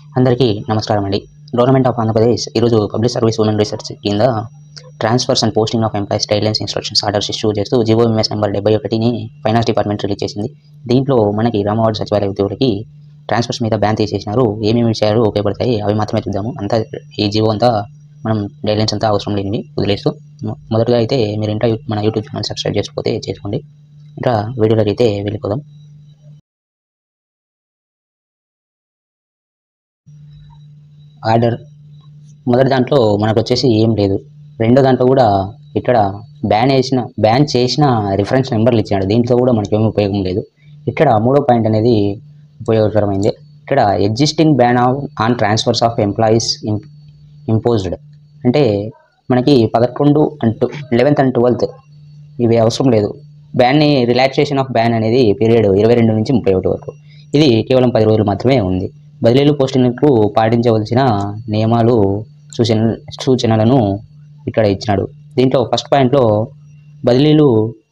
అందరికీ నమస్కారం అండి గవర్నమెంట్ ఆఫ్ ఆంధ్రప్రదేశ్ ఈరోజు పబ్లిక్ సర్వీస్ ఉమెన్ రీసెర్చ్ కింద transfers and posting of employees guidelines instructions orders issue చేస్తూ జీవో ఎంఎస్ నెంబర్ డెబ్బై ఒకటిని ఫైనాన్స్ డిపార్ట్మెంట్ రిలీజ్ చేసింది దీంట్లో మనకి రామవాడ సచివాలయ ఉద్యోగులకి ట్రాన్స్ఫర్స్ మీద బ్యాన్ తీసేసినారు ఏమేమి విషయాలు ఉపయోగపడతాయి అవి మాత్రమే చూద్దాము అంతా ఈ జీవో అంతా మనం గైడ్లైన్స్ అంతా అవసరం లేనివి వదిలేస్తూ మొ- మొదటగా అయితే మీరు ఇంకా యూ- మన యూట్యూబ్ ఛానల్ సబ్స్క్రైబ్ చేసుకోతే చేసుకోండి ఇంకా వీడియోలోకి అయితే వెళ్ళిపోదాం ఆర్డర్ మొదటి దాంట్లో మనకు వచ్చేసి ఏం లేదు రెండో దాంట్లో కూడా ఇక్కడ బ్యాన్ వేసిన బ్యాన్ చేసిన రిఫరెన్స్ నెంబర్లు ఇచ్చాడు దీంట్లో కూడా మనకి ఏమీ ఉపయోగం లేదు ఇక్కడ మూడో పాయింట్ అనేది ఉపయోగకరమైంది ఇక్కడ existing ban of on transfers of employees imposed అంటే మనకి పదకొండు అంటూ లెవెన్త్ అండ్ ట్వెల్త్ ఇవి అవసరం లేదు బ్యాన్ని రిలాక్సేషన్ ఆఫ్ బ్యాన్ అనేది పీరియడ్ ఇరవై రెండు నుంచి ముప్పై ఒకటి వరకు ఇది కేవలం పది రోజులు మాత్రమే ఉంది బదిలీలు పోస్టింగ్లకు పాటించవలసిన నియమాలు సూచన సూచనలను ఇక్కడ ఇచ్చినాడు దీంట్లో ఫస్ట్ పాయింట్లో బదిలీలు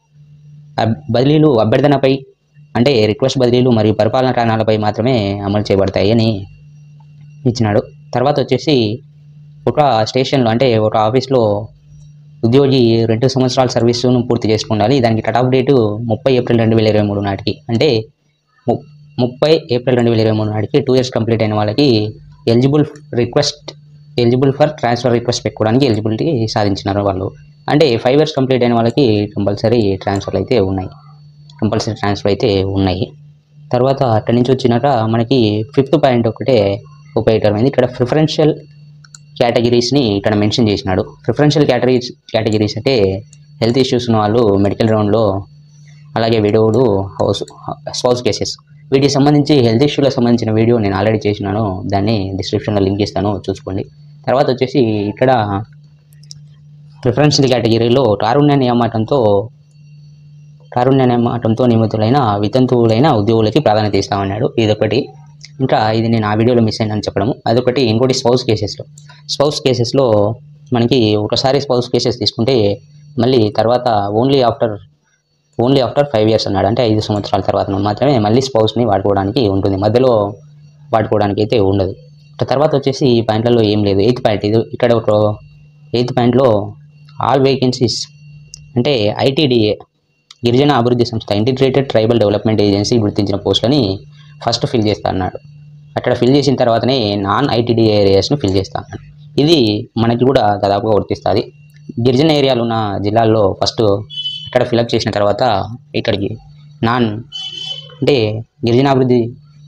అబ్- బదిలీలు అభ్యర్థనపై అంటే రిక్వెస్ట్ బదిలీలు మరియు పరిపాలన కారణాలపై మాత్రమే అమలు చేయబడతాయి అని ఇచ్చినాడు తర్వాత వచ్చేసి ఒక స్టేషన్లో అంటే ఒక ఆఫీస్లో ఉద్యోగి రెండు సంవత్సరాల సర్వీసును పూర్తి చేసుకుండాలి దానికి కట్ ఆఫ్ డేటు ముప్పై ఏప్రిల్ రెండు వేల ఇరవై మూడు నాటికి అంటే ము- ముప్పై ఏప్రిల్ రెండు వేల ఇరవై మూడు నాటికి టూ ఇయర్స్ కంప్లీట్ అయిన వాళ్ళకి eligible request eligible for transfer request పెట్టుకోవడానికి ఎలిజిబిలిటీ సాధించినారు వాళ్ళు అంటే ఫైవ్ ఇయర్స్ కంప్లీట్ అయిన వాళ్ళకి కంపల్సరీ ట్రాన్స్ఫర్లు అయితే ఉన్నాయి కంపల్సరీ ట్రాన్స్ఫర్ అయితే ఉన్నాయి తర్వాత అక్కడి నుంచి వచ్చినాక మనకి ఫిఫ్త్ పాయింట్ ఒకటే ఉపయోగకరమైంది ఇక్కడ ప్రిఫరెన్షియల్ కేటగిరీస్ని ఇక్కడ మెన్షన్ చేసినాడు ప్రిఫరెన్షియల్ కేటగిరీస్ కేటగిరీస్ అంటే హెల్త్ ఇష్యూస్ ఉన్న వాళ్ళు మెడికల్ రౌండ్లో అలాగే విడోవులు హౌస్ స్పౌస్ కేసెస్ వీటికి సంబంధించి హెల్త్ ఇష్యూలకు సంబంధించిన వీడియో నేను ఆల్రెడీ చేసినాను దాన్ని డిస్క్రిప్షన్లో లింక్ ఇస్తాను చూసుకోండి తర్వాత వచ్చేసి ఇక్కడ ప్రిఫరెన్షియల్ కేటగిరీలో కారుణ్య నియామకంతో కారుణ్య నియామకంతో నియమితులైన వితంతువులైన ఉద్యోగులకి ప్రాధాన్యత ఇస్తామన్నాడు ఇదొకటి ఇంకా ఇది నేను ఆ వీడియోలో మిస్ అయినని చెప్పడము అదొకటి ఇంకోటి స్పౌస్ కేసెస్లో స్పౌస్ కేసెస్లో మనకి ఒకసారి స్పౌస్ కేసెస్ తీసుకుంటే మళ్ళీ తర్వాత only after only after five years అన్నాడు అంటే ఐదు సంవత్సరాల తర్వాత మాత్రమే మళ్ళీ స్పౌస్ని వాడుకోవడానికి ఉంటుంది మధ్యలో వాడుకోవడానికి అయితే ఉండదు ఇక తర్వాత వచ్చేసి ఈ పాయింట్లలో ఏం లేదు ఎయిత్ పాయింట్ ఇది ఇక్కడ ఒక ఎయిత్ పాయింట్లో ఆల్ వేకెన్సీస్ అంటే ఐటీడీఏ గిరిజన అభివృద్ధి సంస్థ ఇంటిగ్రేటెడ్ ట్రైబల్ డెవలప్మెంట్ ఏజెన్సీ గుర్తించిన పోస్టులని ఫస్ట్ ఫిల్ చేస్తా అన్నాడు అక్కడ ఫిల్ చేసిన తర్వాతనే నాన్ ఐటీడీఏ ఏరియాస్ను ఫిల్ చేస్తా అన్నాడు ఇది మనకి కూడా దాదాపుగా వర్తిస్తుంది గిరిజన ఏరియాలు ఉన్న జిల్లాల్లో ఫస్ట్ అక్కడ ఫిలప్ చేసిన తర్వాత ఇక్కడికి నాన్ అంటే గిరిజనాభివృద్ధి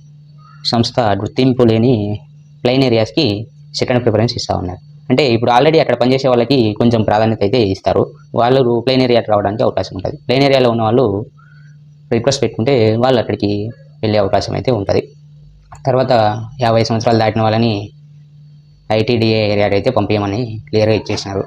సంస్థ గుర్తింపు లేని ప్లెయిన్ ఏరియాస్కి సెకండ్ ప్రిఫరెన్స్ ఇస్తూ ఉన్నారు అంటే ఇప్పుడు ఆల్రెడీ అక్కడ పనిచేసే వాళ్ళకి కొంచెం ప్రాధాన్యత అయితే ఇస్తారు వాళ్ళు ప్లెయిన్ ఏరియాకి రావడానికి అవకాశం ఉంటుంది ప్లెయిన్ ఏరియాలో ఉన్న వాళ్ళు రిక్వెస్ట్ పెట్టుకుంటే వాళ్ళు అక్కడికి వెళ్ళే అవకాశం అయితే ఉంటుంది తర్వాత యాభై సంవత్సరాలు దాటిన వాళ్ళని ఐటీడీఏ ఏరియాకి అయితే పంపించమని క్లియర్గా ఇచ్చేసినారు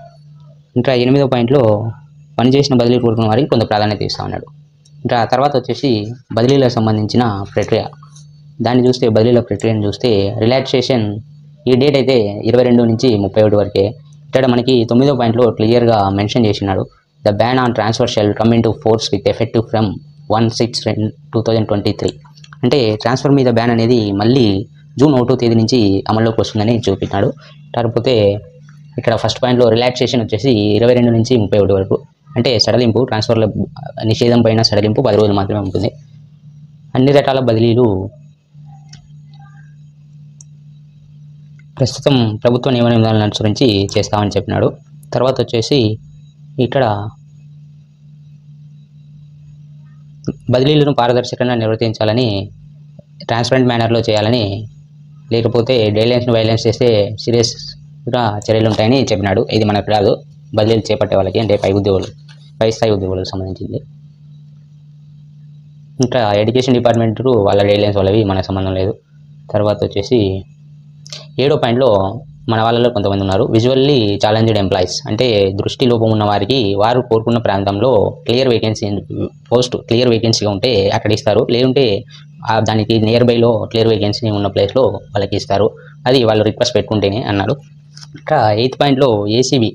ఇంకా ఎనిమిదో పాయింట్లో పనిచేసిన బదిలీ కోరుకున్న వారికి కొంత ప్రాధాన్యత ఇస్తా ఉన్నాడు ఇంకా తర్వాత వచ్చేసి బదిలీలకు సంబంధించిన ప్రక్రియ దాన్ని చూస్తే బదిలీల ప్రక్రియను చూస్తే రిలాక్సేషన్ ఈ డేట్ అయితే ఇరవై రెండు నుంచి ముప్పై ఒకటి వరకే ఇక్కడ మనకి తొమ్మిదో పాయింట్లో క్లియర్గా మెన్షన్ చేసినాడు the ban on transfer shall come into force with effective from one six two thousand twenty three అంటే ట్రాన్స్ఫర్ మీద బ్యాన్ అనేది మళ్ళీ జూన్ ఒకటో తేదీ నుంచి అమల్లోకి వస్తుందని చూపించాడు కాకపోతే ఇక్కడ ఫస్ట్ పాయింట్లో రిలాక్సేషన్ వచ్చేసి ఇరవై రెండు నుంచి ముప్పై ఒకటి వరకు అంటే సడలింపు ట్రాన్స్ఫర్ల నిషేధం పైన సడలింపు పది రోజులు మాత్రమే ఉంటుంది అన్ని రకాల బదిలీలు ప్రస్తుతం ప్రభుత్వ నియమ నిబంధనలను అనుసరించి చేస్తామని చెప్పినాడు తర్వాత వచ్చేసి ఇక్కడ బదిలీలను పారదర్శకంగా నిర్వర్తించాలని ట్రాన్స్పరెంట్ మేనర్లో చేయాలని లేకపోతే డైలైన్స్ను వైలెన్స్ చేస్తే సీరియస్గా చర్యలు ఉంటాయని చెప్పినాడు ఇది మనకు రాదు బదిలీలు చేపట్టే వాళ్ళకి అంటే పై ఉద్యోగులు పై స్థాయి ఉద్యోగులకు సంబంధించింది ఇంకా ఎడ్యుకేషన్ డిపార్ట్మెంట్ వాళ్ళ గైడ్లైన్స్ వాళ్ళవి మనకు సంబంధం లేదు తర్వాత వచ్చేసి ఏడో పాయింట్లో మన వాళ్ళలో కొంతమంది ఉన్నారు విజువల్లీ ఛాలెంజ్డ్ ఎంప్లాయీస్ అంటే దృష్టి లోపం ఉన్న వారికి వారు కోరుకున్న ప్రాంతంలో క్లియర్ వేకెన్సీ పోస్ట్ క్లియర్ వేకెన్సీగా ఉంటే అక్కడ ఇస్తారు లేకుంటే ఆ దానికి నియర్ బైలో క్లియర్ వేకెన్సీ ఉన్న ప్లేస్లో వాళ్ళకి ఇస్తారు అది వాళ్ళు రిక్వెస్ట్ పెట్టుకుంటేనే అన్నాడు ఇంకా ఎయిత్ పాయింట్లో ఏసీబీ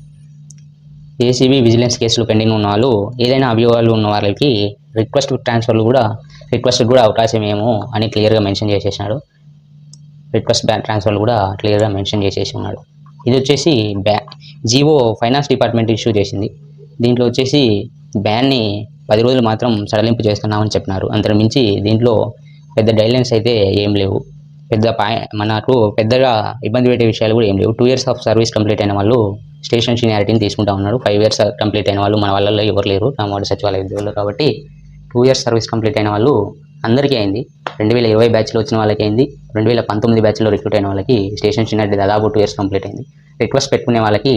ఏసీబీ విజిలెన్స్ కేసులు పెండింగ్ ఉన్న వాళ్ళు ఏదైనా అభియోగాలు ఉన్న వాళ్ళకి రిక్వెస్ట్ ట్రాన్స్ఫర్లు కూడా రిక్వెస్ట్ కూడా అవకాశం ఏమో అని క్లియర్గా మెన్షన్ చేసేసినాడు రిక్వెస్ట్ బ్యాంక్ ట్రాన్స్ఫర్ కూడా క్లియర్గా మెన్షన్ చేసేసి ఉన్నాడు ఇది వచ్చేసి బ్యా జీవో ఫైనాన్స్ డిపార్ట్మెంట్ ఇష్యూ చేసింది దీంట్లో వచ్చేసి బ్యాన్ని పది రోజులు మాత్రం సడలింపు చేస్తున్నామని చెప్పినారు అంతకు మించి దీంట్లో పెద్ద డైలైన్స్ అయితే ఏం లేవు పెద్ద పాయ మనకు పెద్దగా ఇబ్బంది పెట్టే విషయాలు కూడా ఏం లేవు two years of service complete అయిన వాళ్ళు స్టేషన్ సీనియారిటీని తీసుకుంటా ఉన్నారు ఫైవ్ ఇయర్స్ కంప్లీట్ అయిన వాళ్ళు మన వాళ్ళలో ఎవరు లేరు నా వాడు సచివాలయ ఉద్యోగులు కాబట్టి టూ ఇయర్స్ సర్వీస్ కంప్లీట్ అయిన వాళ్ళు అందరికీ అయింది రెండు వేల ఇరవై బ్యాచ్లో వచ్చిన వాళ్ళకి అయింది రెండు వేల పంతొమ్మిది బ్యాచ్లో రిక్రూట్ అయిన వాళ్ళకి స్టేషన్ సీనియారిటీ దాదాపు టూ ఇయర్స్ కంప్లీట్ అయింది రిక్వెస్ట్ పెట్టుకునే వాళ్ళకి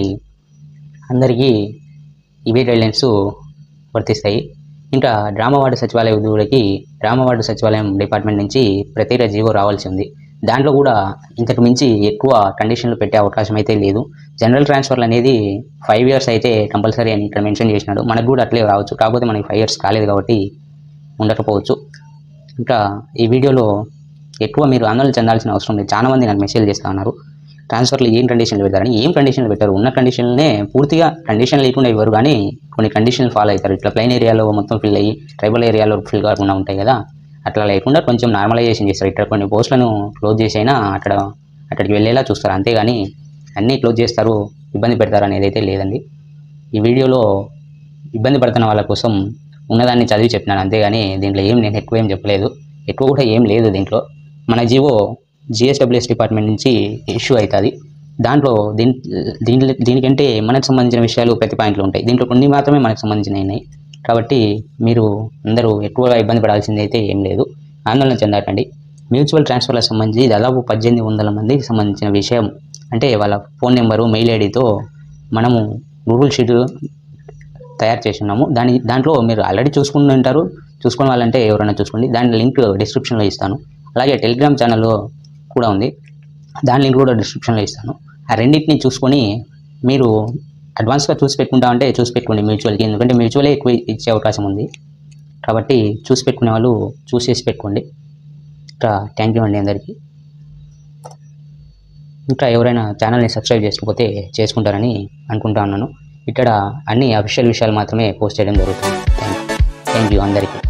అందరికీ ఇవే గైడ్లైన్స్ వర్తిస్తాయి ఇంకా డ్రామా వార్డు సచివాలయ ఉద్యోగులకి డ్రామా వార్డు సచివాలయం డిపార్ట్మెంట్ నుంచి ప్రత్యేక జీవో రావాల్సి ఉంది దాంట్లో కూడా ఇంతకు మించి ఎక్కువ కండిషన్లు పెట్టే అవకాశం అయితే లేదు జనరల్ ట్రాన్స్ఫర్లు అనేది ఫైవ్ ఇయర్స్ అయితే కంపల్సరీ అని ఇక్కడ మెన్షన్ చేసినాడు మనకు కూడా అట్లే రావచ్చు కాకపోతే మనకి ఫైవ్ ఇయర్స్ కాలేదు కాబట్టి ఉండకపోవచ్చు ఇంకా ఈ వీడియోలో ఎక్కువ మీరు ఆందోళన చెందాల్సిన అవసరం లేదు చాలా మంది నాకు మెసేజ్ చేస్తూ ఉన్నారు ట్రాన్స్ఫర్లు ఏం కండిషన్లు పెడతారని ఏం కండిషన్లు పెట్టారు ఉన్న కండిషన్లనే పూర్తిగా కండిషన్ లేకుండా ఇవ్వరు కానీ కొన్ని కండిషన్లు ఫాలో అవుతారు ఇట్లా ప్లైన్ ఏరియాలో మొత్తం ఫిల్ అయ్యి ట్రైబల్ ఏరియాలో ఫిల్ కాకుండా ఉంటాయి కదా అట్లా లేకుండా కొంచెం నార్మలైజేషన్ చేస్తారు ఇక్కడ కొన్ని పోస్టులను క్లోజ్ చేసైనా అక్కడ అక్కడికి వెళ్ళేలా చూస్తారు అంతేగాని అన్నీ క్లోజ్ చేస్తారు ఇబ్బంది పెడతారు అనేది అయితే లేదండి ఈ వీడియోలో ఇబ్బంది పడుతున్న వాళ్ళ కోసం ఉన్నదాన్ని చదివి చెప్పినాను అంతేగాని దీంట్లో ఏం నేను ఎక్కువ ఏం చెప్పలేదు ఎక్కువ కూడా ఏం లేదు దీంట్లో మన జీవో జిఎస్డబ్ల్యూఎస్ డిపార్ట్మెంట్ నుంచి ఇష్యూ అవుతుంది దాంట్లో దీని దీని దీనికంటే మనకు సంబంధించిన విషయాలు ప్రతి పాయింట్లు ఉంటాయి దీంట్లో కొన్ని మాత్రమే మనకు సంబంధించినవి ఉన్నాయి కాబట్టి మీరు అందరూ ఎక్కువగా ఇబ్బంది పడాల్సింది అయితే ఏం లేదు ఆందోళన చెందకండి మ్యూచువల్ ట్రాన్స్ఫర్లకు సంబంధించి దాదాపు పద్దెనిమిది వందల మందికి సంబంధించిన విషయం అంటే వాళ్ళ ఫోన్ నెంబరు మెయిల్ ఐడితో మనము గూగుల్ షీట్ తయారు చేసి ఉన్నాము దాని దాంట్లో మీరు ఆల్రెడీ చూసుకుని ఉంటారు చూసుకునే వాళ్ళంటే ఎవరైనా చూసుకోండి దాని లింక్ డిస్క్రిప్షన్లో ఇస్తాను అలాగే టెలిగ్రామ్ ఛానల్లో కూడా ఉంది దాని లింక్ కూడా డిస్క్రిప్షన్లో ఇస్తాను ఆ రెండింటిని చూసుకొని మీరు అడ్వాన్స్గా చూసి పెట్టుకుంటా అంటే చూసి పెట్టుకోండి మ్యూచువల్కి ఎందుకంటే మ్యూచువలే ఎక్కువ ఇచ్చే అవకాశం ఉంది కాబట్టి చూసి పెట్టుకునే వాళ్ళు చూసేసి పెట్టుకోండి ఇంకా థ్యాంక్ యూ అండి అందరికీ ఇంకా ఎవరైనా ఛానల్ని సబ్స్క్రైబ్ చేసుకోకపోతే చేసుకుంటారని అనుకుంటా ఉన్నాను ఇక్కడ అన్ని అఫీషియల్ విషయాలు మాత్రమే పోస్ట్ చేయడం జరుగుతుంది థ్యాంక్ థ్యాంక్ యూ అందరికీ